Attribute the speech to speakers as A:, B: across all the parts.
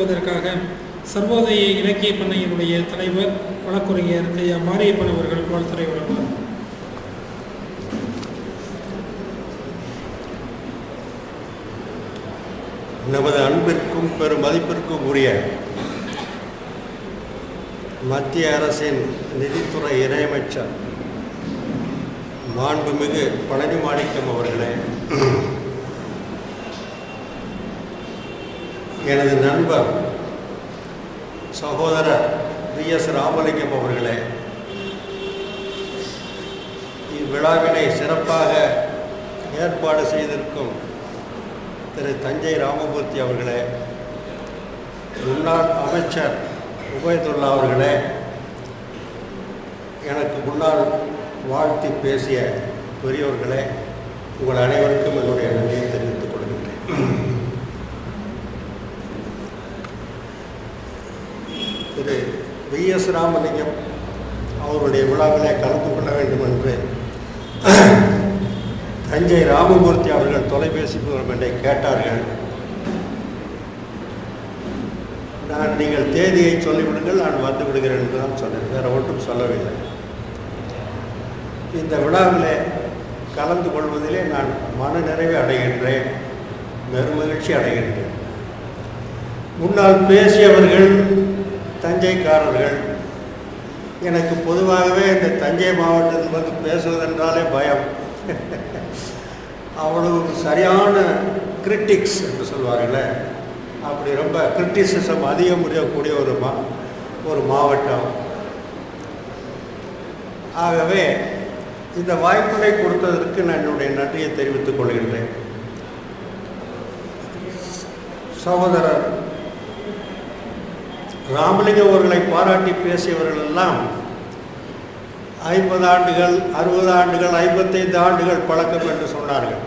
A: வழங்குவதற்காக சர்வோதய இலக்கிய பண்ணையினுடைய தலைவர் வழக்குரைஞர் ஐயா மாரியப்பன் அவர்கள் வாழ்த்துறை வழங்குவார்
B: நமது அன்பிற்கும் பெரும் மதிப்பிற்கும் உரிய மத்திய அரசின் நிதித்துறை இணையமைச்சர் மாண்புமிகு பழனி மாணிக்கம் அவர்களே எனது நண்பர் சகோதரர் வி எஸ் ராமலிங்கம் அவர்களே இவ்விழாவினை சிறப்பாக ஏற்பாடு செய்திருக்கும் திரு தஞ்சை ராமமூர்த்தி அவர்களே முன்னாள் அமைச்சர் உபயதுல்லா அவர்களே எனக்கு முன்னால் வாழ்த்தி பேசிய பெரியோர்களே உங்கள் அனைவருக்கும் என்னுடைய நன்றியை தெரிவித்துக் கொள்கின்றேன் திரு வி எஸ் ராமலிங்கம் அவருடைய விழாவிலே கலந்து கொள்ள வேண்டும் என்று தஞ்சை ராமமூர்த்தி அவர்கள் தொலைபேசி மூலம் என்னை கேட்டார்கள் நான் நீங்கள் தேதியை சொல்லிவிடுங்கள் நான் வந்து விடுகிறேன் என்று தான் சொன்னேன் வேறு ஒன்றும் சொல்லவில்லை இந்த விழாவிலே கலந்து கொள்வதிலே நான் மன நிறைவை அடைகின்றேன் பெருமகிழ்ச்சி அடைகின்றேன் முன்னால் பேசியவர்கள் தஞ்சைக்காரர்கள் எனக்கு பொதுவாகவே இந்த தஞ்சை மாவட்டத்தில் வந்து பேசுவதென்றாலே பயம் அவ்வளவு சரியான கிரிட்டிக்ஸ் என்று சொல்வார்களே அப்படி ரொம்ப கிரிட்டிசிசம் அதிகம் முடியக்கூடிய ஒரு மா ஒரு மாவட்டம் ஆகவே இந்த வாய்ப்பினை கொடுத்ததற்கு நான் என்னுடைய நன்றியை தெரிவித்துக் கொள்கின்றேன் சகோதரர் ராமலிங்கம் அவர்களை பாராட்டி பேசியவர்கள் எல்லாம் ஐம்பது ஆண்டுகள் அறுபது ஆண்டுகள் ஐம்பத்தைந்து ஆண்டுகள் பழக்கம் என்று சொன்னார்கள்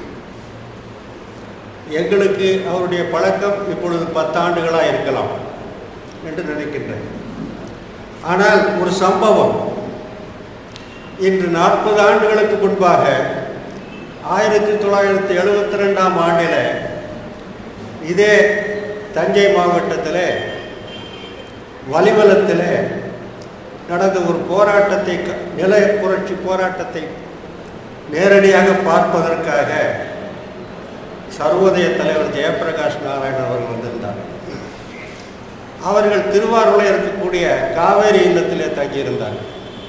B: எங்களுக்கு அவருடைய பழக்கம் இப்பொழுது பத்தாண்டுகளாக இருக்கலாம் என்று நினைக்கின்றேன் ஆனால் ஒரு சம்பவம் இன்று நாற்பது ஆண்டுகளுக்கு முன்பாக ஆயிரத்தி தொள்ளாயிரத்தி எழுபத்தி ரெண்டாம் ஆண்டில் இதே தஞ்சை மாவட்டத்தில் வலிவலத்தில் நடந்த ஒரு போராட்டத்தை க- நில புரட்சி போராட்டத்தை நேரடியாக பார்ப்பதற்காக சர்வோதய தலைவர் ஜெயபிரகாஷ் நாராயணன் அவர்கள் வந்திருந்தார் அவர்கள் திருவாரூரில் இருக்கக்கூடிய காவேரி இல்லத்திலே தங்கியிருந்தார்கள்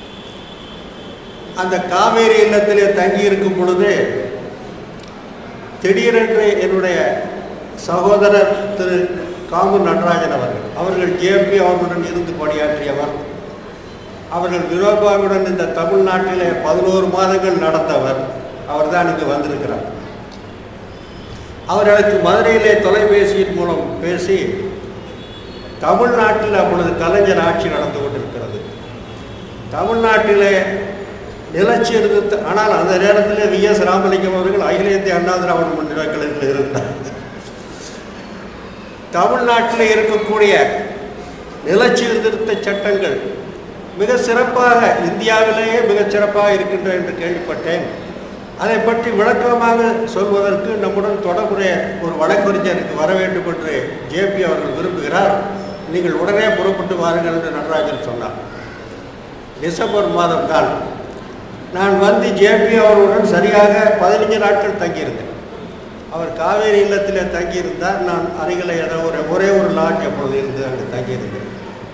B: அந்த காவேரி இல்லத்திலே தங்கியிருக்கும் பொழுது திடீரென்று என்னுடைய சகோதரர் திரு காங்கு நடராஜன் அவர்கள் அவர்கள் ஜேபி அவர்களுடன் இருந்து பணியாற்றியவர் அவர்கள் விரோபாவுடன் இந்த தமிழ்நாட்டிலே பதினோரு மாதங்கள் நடந்தவர் அவர்தான் இங்கு வந்திருக்கிறார் அவர் எனக்கு மதுரையிலே தொலைபேசியின் மூலம் பேசி தமிழ்நாட்டில் அப்பொழுது கலைஞர் ஆட்சி நடந்து கொண்டிருக்கிறது தமிழ்நாட்டிலே நிலச்சீர்திருத்த ஆனால் அந்த நேரத்தில் வி எஸ் ராமலிங்கம் அவர்கள் அகில இந்திய அண்ணா திராவிட முன்னேற்ற கழகத்தில் இருந்தார் தமிழ்நாட்டில் இருக்கக்கூடிய நிலச்சீர்திருத்த சட்டங்கள் மிக சிறப்பாக இந்தியாவிலேயே மிகச் சிறப்பாக இருக்கின்ற என்று கேள்விப்பட்டேன் அதை பற்றி விளக்கமாக சொல்வதற்கு நம்முடன் தொடர்புடைய ஒரு வழக்கறிஞருக்கு வர வேண்டும் என்று ஜேபி அவர்கள் விரும்புகிறார் நீங்கள் உடனே புறப்பட்டு வாருங்கள் என்று நடராஜன் சொன்னார் டிசம்பர் மாதம் தான் நான் வந்து ஜேபி அவர்களுடன் சரியாக பதினஞ்சு நாட்கள் தங்கியிருந்தேன் அவர் காவேரி இல்லத்திலே தங்கியிருந்தார் நான் அருகில் ஏதோ ஒரு ஒரே ஒரு லாட்ஜ் அப்பொழுது இருந்து அங்கு தங்கியிருந்தேன்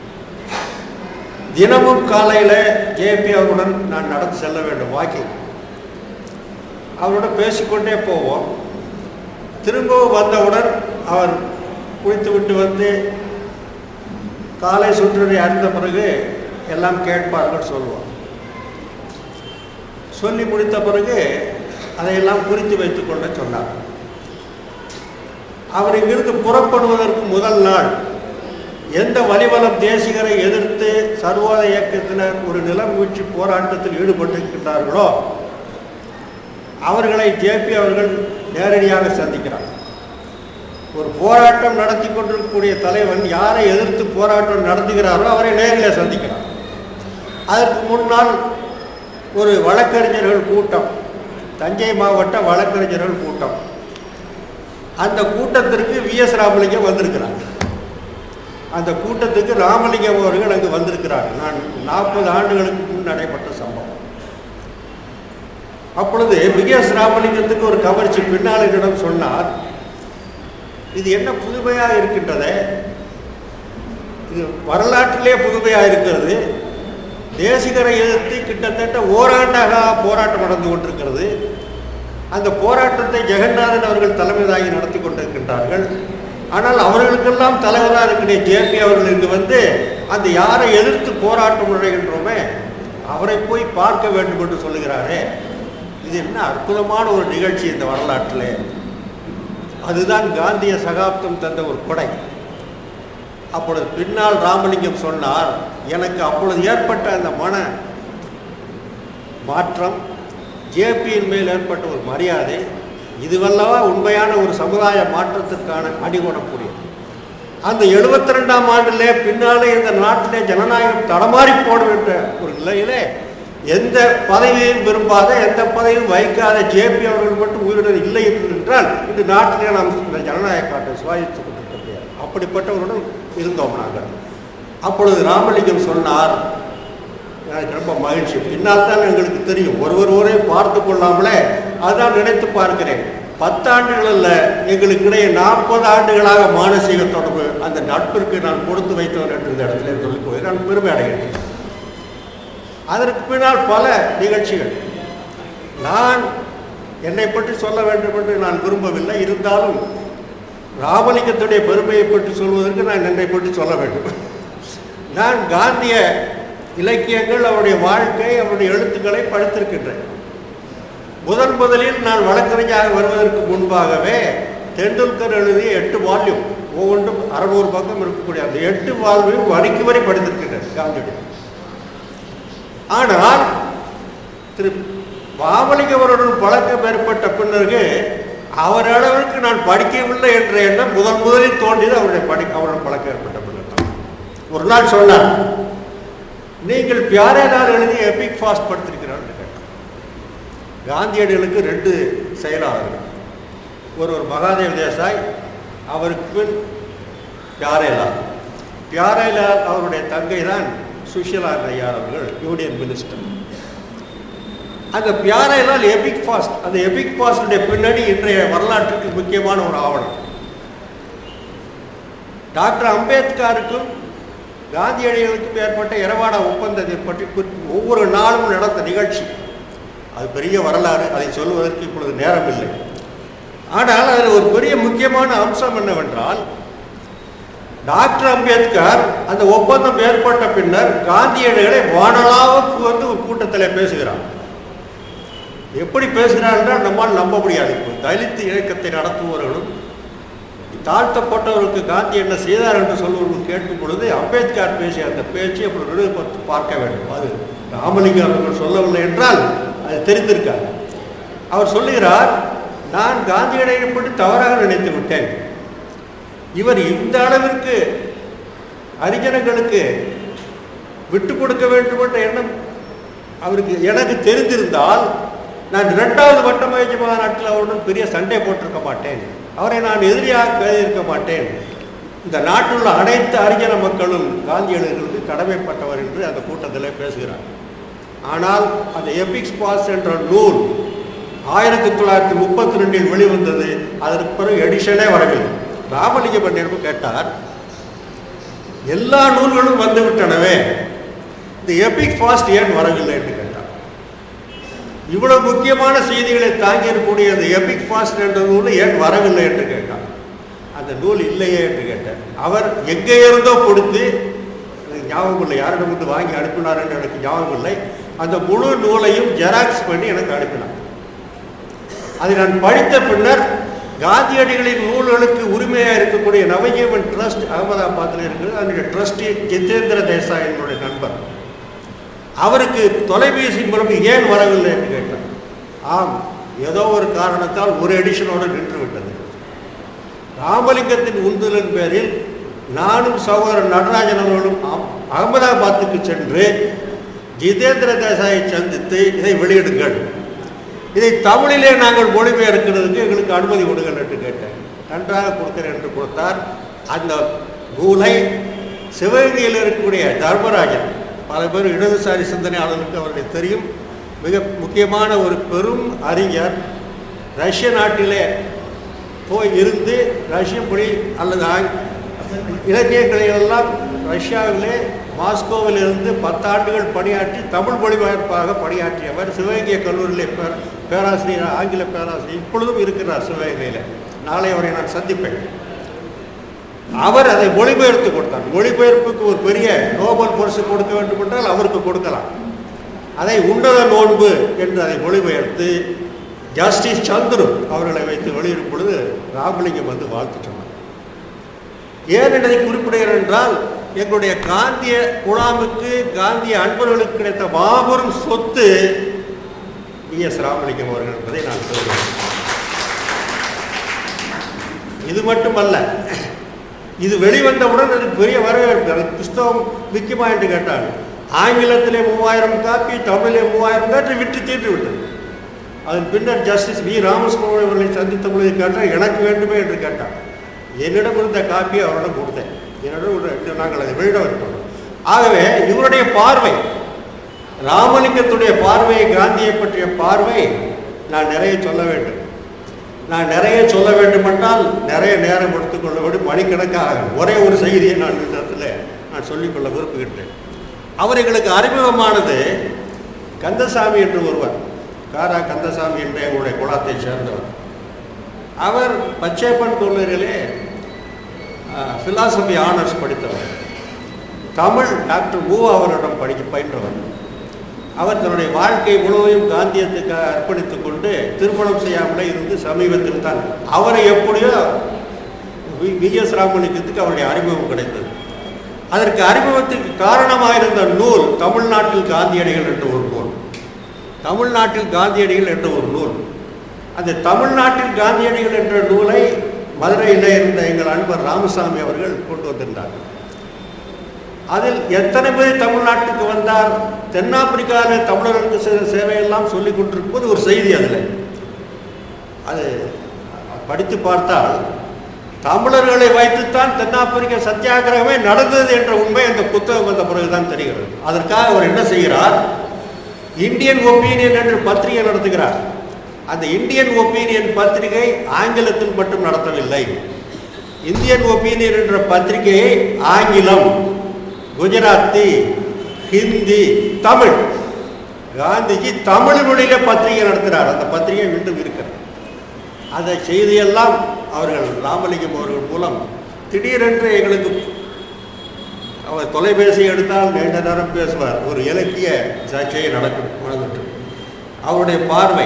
B: தினமும் காலையில் ஜேபி அவருடன் நான் நடந்து செல்ல வேண்டும் வாக்கிங் அவருடன் பேசிக்கொண்டே போவோம் திரும்பவும் வந்தவுடன் அவர் குளித்துவிட்டு வந்து காலை சுற்றுரை அறிந்த பிறகு எல்லாம் கேட்பார்கள் சொல்லுவோம் சொல்லி முடித்த பிறகு அதையெல்லாம் குறித்து வைத்துக் கொள்ள சொன்னார் அவர் இங்கிருந்து புறப்படுவதற்கு முதல் நாள் எந்த வலிவலம் தேசிகரை எதிர்த்து சர்வோதய இயக்கத்தினர் ஒரு நிலம் வீழ்ச்சி போராட்டத்தில் ஈடுபட்டிருக்கின்றார்களோ அவர்களை ஜேபி அவர்கள் நேரடியாக சந்திக்கிறார் ஒரு போராட்டம் நடத்தி கொண்டிருக்கக்கூடிய தலைவன் யாரை எதிர்த்து போராட்டம் நடத்துகிறாரோ அவரை நேரில் சந்திக்கிறார் அதற்கு முன்னால் ஒரு வழக்கறிஞர்கள் கூட்டம் தஞ்சை மாவட்ட வழக்கறிஞர்கள் கூட்டம் அந்த கூட்டத்திற்கு வி எஸ் ராமலிங்கம் வந்திருக்கிறார் அந்த கூட்டத்துக்கு ராமலிங்கம் அவர்கள் அங்கு வந்திருக்கிறார் நான் நாற்பது ஆண்டுகளுக்கு முன் நடைபெற்ற சம்பவம் அப்பொழுது விகேஎஸ் ராமலிங்கத்துக்கு ஒரு கவர்ச்சி பின்னால் என்னிடம் சொன்னார் இது என்ன புதுமையாக இருக்கின்றதே இது வரலாற்றிலே புதுமையாக இருக்கிறது தேசிகரை எதிர்த்து கிட்டத்தட்ட ஓராண்டாக போராட்டம் நடந்து கொண்டிருக்கிறது அந்த போராட்டத்தை ஜெகநாதன் அவர்கள் தலைமை தாங்கி நடத்தி கொண்டிருக்கின்றார்கள் ஆனால் அவர்களுக்கெல்லாம் தலைவராக இருக்கிற ஜேபி அவர்கள் இங்கு வந்து அந்த யாரை எதிர்த்து போராட்டம் நுழைகின்றோமே அவரை போய் பார்க்க வேண்டும் என்று சொல்லுகிறாரே இது என்ன அற்புதமான ஒரு நிகழ்ச்சி இந்த வரலாற்றிலே அதுதான் காந்திய சகாப்தம் தந்த ஒரு கொடை அப்பொழுது பின்னால் ராமலிங்கம் சொன்னார் எனக்கு அப்பொழுது ஏற்பட்ட அந்த மன மாற்றம் ஜேபியின் மேல் ஏற்பட்ட ஒரு மரியாதை இதுவல்லவா உண்மையான ஒரு சமுதாய மாற்றத்திற்கான அடிகோணக்கூடியது அந்த எழுபத்தி ரெண்டாம் ஆண்டிலே பின்னாலே இந்த நாட்டிலே ஜனநாயகம் தடமாறி போடும் என்ற ஒரு நிலையிலே எந்த பதவியையும் விரும்பாத எந்த பதவியும் வைக்காத ஜேபி அவர்கள் மட்டும் உயிருடன் இல்லை என்றால் இந்த நாட்டிலே நாம் இந்த ஜனநாயக காட்டை சுவாசித்துக் கொண்டிருக்க முடியாது அப்படிப்பட்டவருடன் இருந்தோம் நாங்கள் அப்பொழுது ராமலிங்கம் சொன்னார் எனக்கு ரொம்ப மகிழ்ச்சி பின்னால் தான் எங்களுக்கு தெரியும் ஒருவர் ஒரே பார்த்து கொள்ளாமலே அதான் நினைத்து பார்க்கிறேன் பத்தாண்டுகளில் எங்களுக்கு இடையே நாற்பது ஆண்டுகளாக மானசீக தொடர்பு அந்த நட்பிற்கு நான் கொடுத்து வைத்தவன் என்று இந்த இடத்துல சொல்லிக் கொள்கிறேன் நான் பெருமை அடைகிறேன் அதற்கு பின்னால் பல நிகழ்ச்சிகள் நான் என்னை பற்றி சொல்ல வேண்டும் என்று நான் விரும்பவில்லை இருந்தாலும் ராமலிங்கத்துடைய பெருமையை பற்றி சொல்வதற்கு நான் என்னை பற்றி சொல்ல வேண்டும் நான் காந்திய இலக்கியங்கள் அவருடைய வாழ்க்கை அவருடைய எழுத்துக்களை படித்திருக்கின்றேன் முதன் முதலில் நான் வழக்கறிஞராக வருவதற்கு முன்பாகவே தெண்டுல்கர் எழுதிய எட்டு வால்யூம் ஒவ்வொன்றும் அறுநூறு பக்கம் இருக்கக்கூடிய அந்த எட்டு வால்யூம் வரிக்கு வரி படித்திருக்கின்றேன் காந்தியுடைய ஆனால் திரு பாமலிங்கவருடன் பழக்கம் ஏற்பட்ட பின்னருக்கு அவர் அளவிற்கு நான் படிக்கவில்லை என்ற எண்ணம் முதன் முதலில் தோன்றியது அவருடைய படி அவருடன் பழக்கம் ஏற்பட்ட பின்னர் தான். ஒரு நாள் சொன்னார் நீங்கள் பியாரேலார் எழுதி எபிக் ஃபாஸ்ட் படித்திருக்கிறார் கேட்டார் காந்தியடிகளுக்கு ரெண்டு செயலாளர்கள் ஒருவர் மகாதேவ் தேசாய் அவருக்கு பின் பியாரேலால் பியாரேலால் அவருடைய தங்கை தான் சுஷிலா நையார் அவர்கள் யூனியன் மினிஸ்டர் அந்த பியாரேலால் எபிக் ஃபாஸ்ட் அந்த எபிக் ஃபாஸ்டுடைய பின்னணி இன்றைய வரலாற்றுக்கு முக்கியமான ஒரு ஆவணம் டாக்டர் அம்பேத்கருக்கும் காந்தியடிகளுக்கும் ஏற்பட்ட இரவாட ஒப்பந்தத்தை பற்றி குறி- ஒவ்வொரு நாளும் நடந்த நிகழ்ச்சி அது பெரிய வரலாறு அதை சொல்வதற்கு இப்பொழுது நேரமில்லை ஆனால் அதில் ஒரு பெரிய முக்கியமான அம்சம் என்னவென்றால் டாக்டர் அம்பேத்கர் அந்த ஒப்பந்தம் ஏற்பட்ட பின்னர் காந்தியடிகளை வானலாக வந்து ஒரு கூட்டத்தில் பேசுகிறார் எப்படி பேசுகிறார் என்றால் நம்மால் நம்ப முடியாது இப்போ தலித் இயக்கத்தை நடத்துபவர்களும் தாழ்த்தப்பட்டவருக்கு காந்தி என்ன செய்தார் என்று சொல்வர்கள் கேட்கும் பொழுது அம்பேத்கர் பேசிய அந்த பேச்சை அப்படி நிறுவப்பட்டு பார்க்க வேண்டும் அது ராமலிங்கம் அவர்கள் சொல்லவில்லை என்றால் அது தெரிந்திருக்காது அவர் சொல்லுகிறார் நான் காந்தியடியை பற்றி தவறாக நினைத்து விட்டேன் இவர் இந்த அளவிற்கு ஹரிஜனங்களுக்கு விட்டு கொடுக்க வேண்டும் என்ற எண்ணம் அவருக்கு எனக்கு தெரிந்திருந்தால் நான் இரண்டாவது வட்ட முயற்சி மாநாட்டில் அவருடன் பெரிய சண்டை போட்டிருக்க மாட்டேன் அவரை நான் எதிரியாக கருதியிருக்க மாட்டேன் இந்த நாட்டில் உள்ள அனைத்து ஹரிஜன மக்களும் காந்தியடிகளுக்கு கடமைப்பட்டவர் என்று அந்த கூட்டத்தில் பேசுகிறார் ஆனால் அந்த எபிக்ஸ் பாஸ் என்ற நூல் ஆயிரத்தி தொள்ளாயிரத்தி முப்பத்தி ரெண்டில் வெளிவந்தது அதற்கு பிறகு எடிஷனே வரவில்லை ராமலிங்க பண்ணியிருப்பு கேட்டார் எல்லா நூல்களும் வந்து விட்டனவே இந்த எபிக் ஃபாஸ்ட் ஏன் வரவில்லை என்று கேட்டார் இவ்வளவு முக்கியமான செய்திகளை தாங்கியிருக்கக்கூடிய அந்த எபிக் ஃபாஸ்ட் என்ற நூல் ஏன் வரவில்லை என்று கேட்டார் அந்த நூல் இல்லையே என்று கேட்டார் அவர் எங்கே இருந்தோ கொடுத்து எனக்கு ஞாபகம் இல்லை யாரிடம் வந்து வாங்கி அனுப்பினார் என்று எனக்கு ஞாபகம் இல்லை அந்த முழு நூலையும் ஜெராக்ஸ் பண்ணி எனக்கு அனுப்பினார் அதை நான் படித்த பின்னர் காந்தியடிகளின் நூல்களுக்கு உரிமையாக இருக்கக்கூடிய நவஜீவன் ட்ரஸ்ட் அகமதாபாத்தில் இருக்கிறது அதனுடைய ட்ரஸ்டி ஜிதேந்திர தேசாய் என்னுடைய நண்பர் அவருக்கு தொலைபேசி மூலம் ஏன் வரவில்லை என்று கேட்டார் ஆம் ஏதோ ஒரு காரணத்தால் ஒரு எடிஷனோடு நின்று விட்டது ராமலிங்கத்தின் உந்துதலின் பேரில் நானும் சகோதரர் நடராஜன் அவர்களும் அம்- அகமதாபாத்துக்கு சென்று ஜிதேந்திர தேசாயை சந்தித்து இதை வெளியிடுங்கள் இதை தமிழிலே நாங்கள் மொழிபெயர்க்கிறதுக்கு எங்களுக்கு அனுமதி கொடுங்கள் என்று கேட்டேன் நன்றாக கொடுக்கிறேன் என்று கொடுத்தார் அந்த நூலை சிவகங்கையில் இருக்கக்கூடிய தர்மராஜன் பல பேர் இடதுசாரி சிந்தனையாளர்களுக்கு அவர்களை தெரியும் மிக முக்கியமான ஒரு பெரும் அறிஞர் ரஷ்ய நாட்டிலே போய் இருந்து ரஷ்ய மொழி அல்லது ஆங்- இலக்கியங்களை எல்லாம் ரஷ்யாவிலே மாஸ்கோவில் இருந்து பத்தாண்டுகள் பணியாற்றி தமிழ் மொழிபெயர்ப்பாக பணியாற்றியவர் சிவகங்கை கல்லூரியிலே பே- பேராசிரியர் ஆங்கில பேராசிரியர் இப்பொழுதும் இருக்கிறார் சிவகங்கையில் நாளை அவரை நான் சந்திப்பேன் அவர் அதை மொழிபெயர்த்து கொடுத்தார் மொழிபெயர்ப்புக்கு ஒரு பெரிய நோபல் பரிசு கொடுக்க வேண்டும் என்றால் அவருக்கு கொடுக்கலாம் அதை உன்னத நோன்பு என்று அதை மொழிபெயர்த்து ஜஸ்டிஸ் சந்துரு அவர்களை வைத்து வெளியிடும் பொழுது ராமலிங்கம் வந்து வாழ்த்து சொன்னார் ஏன் இதை குறிப்பிடுகிறேன் என்றால் எங்களுடைய காந்திய குழாமுக்கு காந்திய அன்பர்களுக்கு கிடைத்த மாபெரும் சொத்து எஸ் ராமலிங்கம் அவர்கள் என்பதை நான் சொல்கிறேன் இது மட்டுமல்ல இது வெளிவந்தவுடன் அது பெரிய வரவேற்பு அது புஸ்தகம் விற்குமா என்று கேட்டாங்க ஆங்கிலத்திலே மூவாயிரம் காப்பி தமிழிலே மூவாயிரம் காப்பி விட்டு தீர்ந்து விட்டது அதன் பின்னர் ஜஸ்டிஸ் வி ராமசுப்ரமணியம் அவர்களை சந்தித்த பொழுது கேட்டால் எனக்கு வேண்டுமே என்று கேட்டார் என்னிடம் இருந்த காப்பியை அவரிடம் கொடுத்தேன் என்னிடம் ஒரு ரெண்டு நாங்கள் அதை வெளியிட வைப்போம் ஆகவே இவருடைய பார்வை ராமலிங்கத்துடைய பார்வை காந்தியை பற்றிய பார்வை நான் நிறைய சொல்ல வேண்டும் நான் நிறைய சொல்ல வேண்டுமென்றால் நிறைய நேரம் எடுத்துக்கொள்ள வேண்டும் மணிக்கணக்காக ஒரே ஒரு செய்தியை நான் இந்த இடத்துல நான் சொல்லிக்கொள்ள விரும்புகின்றேன் அவர் எங்களுக்கு அறிமுகமானது கந்தசாமி என்று ஒருவர் காரா கந்தசாமி என்ற எங்களுடைய குலத்தை சேர்ந்தவர் அவர் பச்சைப்பன் கல்லூரியிலே ஃபிலாசபி ஆனர்ஸ் படித்தவர் தமிழ் டாக்டர் மூ அவரிடம் படிக்க பயின்றவர் அவர் தன்னுடைய வாழ்க்கை முழுவதும் காந்தியத்துக்கு அர்ப்பணித்துக் கொண்டு திருமணம் செய்யாமலே இருந்து சமீபத்தில் தான் அவரை எப்படியோ வி- வி எஸ் ராமலிங்கத்துக்கு அவருடைய அறிமுகம் கிடைத்தது அதற்கு அறிமுகத்துக்கு காரணமாக இருந்த நூல் தமிழ்நாட்டில் காந்தியடிகள் என்ற ஒரு நூல் தமிழ்நாட்டில் காந்தியடிகள் என்ற ஒரு நூல் அந்த தமிழ்நாட்டில் காந்தியடிகள் என்ற நூலை மதுரையில் இருந்த எங்கள் அன்பர் ராமசாமி அவர்கள் கொண்டு வந்திருந்தார்கள் அதில் எத்தனை பேர் தமிழ்நாட்டுக்கு வந்தார் தென்னாப்பிரிக்காவில் தமிழர்களுக்கு செய்த சேவையெல்லாம் சொல்லிக் கொண்டிருக்கும்போது ஒரு செய்தி அதில் அது படித்து பார்த்தால் தமிழர்களை வைத்துத்தான் தென்னாப்பிரிக்க சத்தியாகிரகமே நடந்தது என்ற உண்மை அந்த புத்தகம் வந்த பிறகுதான் தெரிகிறது அதற்காக அவர் என்ன செய்கிறார் இந்தியன் ஒப்பீனியன் என்று பத்திரிகை நடத்துகிறார் அந்த இந்தியன் ஒப்பீனியன் பத்திரிகை ஆங்கிலத்தில் மட்டும் நடத்தவில்லை இந்தியன் ஒப்பீனியன் என்ற பத்திரிகையை ஆங்கிலம் குஜராத்தி ஹிந்தி தமிழ் காந்திஜி தமிழ் மொழியில பத்திரிகை நடத்துகிறார் அந்த பத்திரிகை மீண்டும் இருக்கிறது அந்த செய்தியெல்லாம் அவர்கள் ராமலிங்கம் அவர்கள் மூலம் திடீரென்று எங்களுக்கு அவர் தொலைபேசி எடுத்தால் நீண்ட நேரம் பேசுவார் ஒரு இலக்கிய சர்ச்சை நடக்கும் நடந்துட்டு அவருடைய பார்வை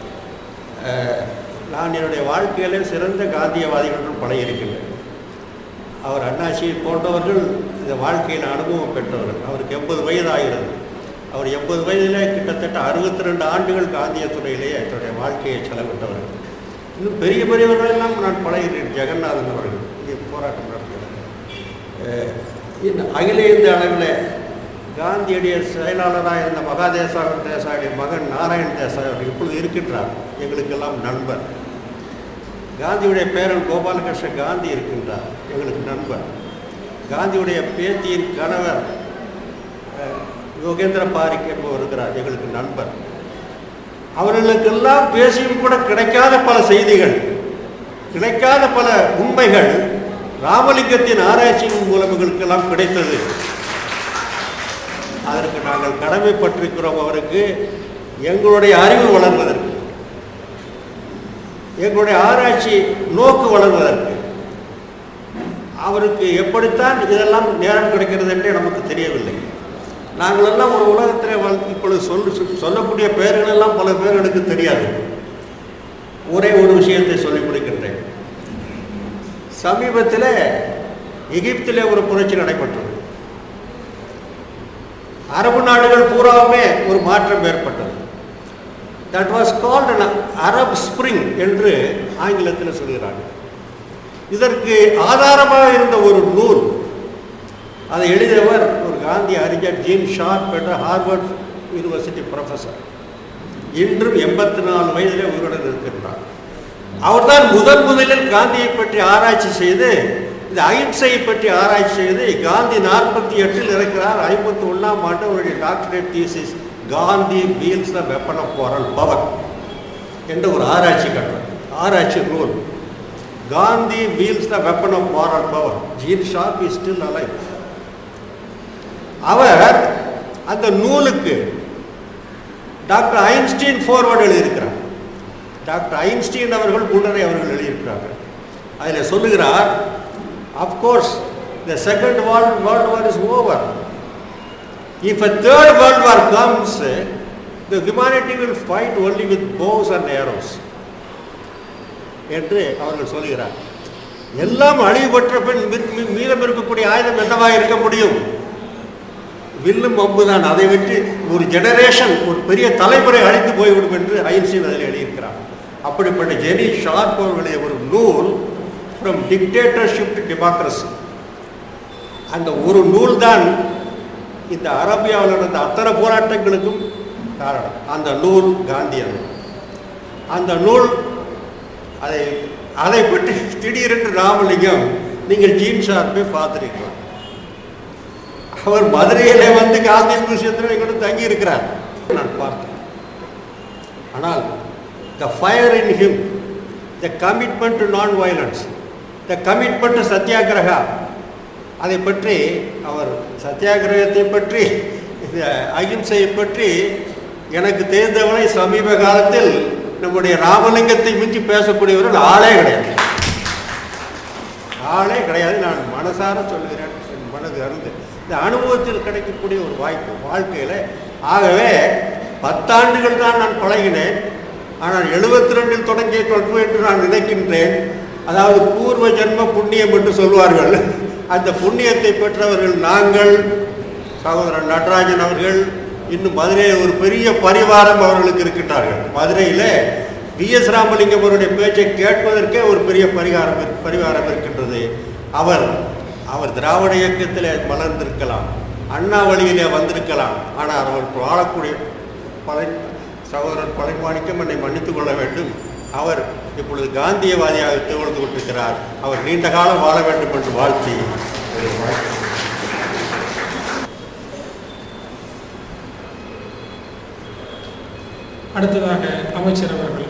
B: அஹ், நான் என்னுடைய வாழ்க்கையிலே சிறந்த காந்தியவாதிகளுடன் பழகியிருக்கின்றேன் அவர் அண்ணாச்சி போன்றவர்கள் இந்த வாழ்க்கையில் அனுபவம் பெற்றவர்கள் அவருக்கு எண்பது வயது ஆகிறது அவர் எண்பது வயதிலே கிட்டத்தட்ட அறுபத்தி ரெண்டு ஆண்டுகள் காந்திய துறையிலேயே தன்னுடைய வாழ்க்கையை செலவிட்டவர்கள் இன்னும் பெரிய பெரியவர்களெல்லாம் நான் பழகிறேன் ஜெகநாதன் அவர்கள் இங்கே போராட்டம் நடத்துகிறார் அஹ் இந்த அகில இந்திய அளவில் காந்தியுடைய செயலாளராக இருந்த மகாதேசா தேசாயுடைய மகன் நாராயண் தேசாய் அவர் இப்பொழுது இருக்கின்றார் எங்களுக்கெல்லாம் நண்பர் காந்தியுடைய பேரன் கோபாலகிருஷ்ண காந்தி இருக்கின்றார் எங்களுக்கு நண்பர் காந்தியுடைய பேத்தியின் கணவர் அஹ், யோகேந்திர பாரிக் என்பவர் இருக்கிறார் எங்களுக்கு நண்பர் அவர்களுக்கெல்லாம் பேசியும் கூட கிடைக்காத பல செய்திகள் கிடைக்காத பல உண்மைகள் ராமலிங்கத்தின் ஆராய்ச்சியின் மூலம் எங்களுக்கெல்லாம் கிடைத்தது அதற்கு நாங்கள் கடமைப்பட்டிருக்கிறோம் அவருக்கு எங்களுடைய அறிவு வளர்வதற்கு எங்களுடைய ஆராய்ச்சி நோக்கு வளர்வதற்கு அவருக்கு எப்படித்தான் இதெல்லாம் நேரம் கிடைக்கிறது என்றே நமக்கு தெரியவில்லை நாங்கள் எல்லாம் ஒரு உலகத்தில் வாழ் இப்பொழுது சொல்லு சொல்லக்கூடிய பெயர்கள் எல்லாம் பல பேர்களுக்கு தெரியாது ஒரே ஒரு விஷயத்தை சொல்லி முடிக்கின்றேன் சமீபத்தில் எகிப்திலே ஒரு புரட்சி நடைபெற்றது அரபு நாடுகள் பூராவுமே ஒரு மாற்றம் ஏற்பட்டது that was called Arab Spring என்று ஆங்கிலத்தில் சொல்கிறார்கள் இதற்கு ஆதாரமாக இருந்த ஒரு நூல் அதை எழுதியவர் ஒரு காந்தி அறிஞர் ஜீன் ஷார்ப் என்ற ஹார்வர்ட் யூனிவர்சிட்டி ப்ரொஃபஸர் இன்றும் எண்பத்தி நாலு வயதிலே உயிருடன் இருக்கின்றார் அவர்தான் முதன் முதலில் காந்தியை பற்றி ஆராய்ச்சி செய்து இந்த அகிம்சையை பற்றி ஆராய்ச்சி செய்து காந்தி நாற்பத்தி எட்டில் இருக்கிறார் ஐம்பத்தி ஒன்றாம் ஆண்டு அவருடைய doctorate thesis Gandhi wields the weapon of moral power என்ற ஒரு ஆராய்ச்சி கட்டுறார் ஆராய்ச்சி நூல் Gandhi wields the weapon of moral power Gene Sharp is still alive அவர் அந்த நூலுக்கு டாக்டர் ஐன்ஸ்டீன் ஃபோர்வர்டு எழுதியிருக்கிறார் டாக்டர் ஐன்ஸ்டீன் அவர்கள் முன்னரே அவர்கள் எழுதியிருக்கிறார்கள் அதில் சொல்லுகிறார் of course the second world world war is over if a third world war comes the humanity will fight only with bows and arrows என்று அவர்கள் சொல்லுகிறார் எல்லாம் அழிவுபற்ற பின் மீ- மீ- மீதம் இருக்கக்கூடிய ஆயுதம் என்னவாக இருக்க முடியும் வில்லும் அம்பு தான் அதை விட்டு ஒரு ஜெனரேஷன் ஒரு பெரிய தலைமுறை அழித்து போய்விடும் என்று ஐன்ஸ்டீன் அதில் எழுதியிருக்கிறார் அப்படிப்பட்ட ஜெனி ஷார்ப் அவர்களுடைய ஒரு நூல் ஃப்ரம் டிக்டேட்டர்ஷிப் டு டெமோக்ரஸி அந்த ஒரு நூல் தான் இந்த அரேபியாவில் நடந்த அத்தனை போராட்டங்களுக்கும் காரணம் அந்த நூல் காந்தியன் அந்த நூல் அதை அதை பற்றி திடீரென்று ராமலிங்கம் நீங்கள் ஜீன் ஷார்ப்பை பார்த்துருக்கலாம் அவர் மதுரையிலே வந்து காந்தி மியூசியத்தில் எங்கூட தங்கி இருக்கிறார் நான் பார்த்தேன் ஆனால் the fire in him the commitment to nonviolence the commitment to Satyagraha அதை பற்றி அவர் சத்தியாகிரகத்தை பற்றி இந்த அகிம்சையை பற்றி எனக்கு தெரிந்தவரை சமீப காலத்தில் நம்முடைய ராமலிங்கத்தை மிஞ்சி பேசக்கூடியவர்கள் ஆளே கிடையாது ஆளே கிடையாது நான் மனசார சொல்கிறேன் என் மனது அருந்து இந்த அனுபவத்தில் கிடைக்கக்கூடிய ஒரு வாய்ப்பு வாழ்க்கையில் ஆகவே பத்தாண்டுகள் தான் நான் பழகினேன் ஆனால் எழுபத்தி ரெண்டில் தொடங்கிய தொடர்பு என்று நான் நினைக்கின்றேன் அதாவது பூர்வ ஜென்ம புண்ணியம் என்று சொல்வார்கள் அந்த புண்ணியத்தை பெற்றவர்கள் நாங்கள் சகோதரர் நடராஜன் அவர்கள் இன்னும் மதுரையில் ஒரு பெரிய பரிவாரம் அவர்களுக்கு இருக்கின்றார்கள் மதுரையில் விஎஸ் ராமலிங்கம் அவருடைய பேச்சை கேட்பதற்கே ஒரு பெரிய பரிகாரம் இரு- பரிவாரம் இருக்கின்றது அவர் அவர் திராவிட இயக்கத்தில் மலர்ந்திருக்கலாம் அண்ணா வழியிலே வந்திருக்கலாம் ஆனால் அவர் வாழக்கூடிய பழை சகோதரர் பழைமாணிக்கம் என்னை மன்னித்துக் கொள்ள வேண்டும் அவர் இப்பொழுது காந்தியவாதியாக திகழ்ந்து கொண்டிருக்கிறார் அவர் நீண்ட காலம் வாழ வேண்டும் என்று வாழ்த்தி
A: அடுத்ததாக அமைச்சர் அவர்கள்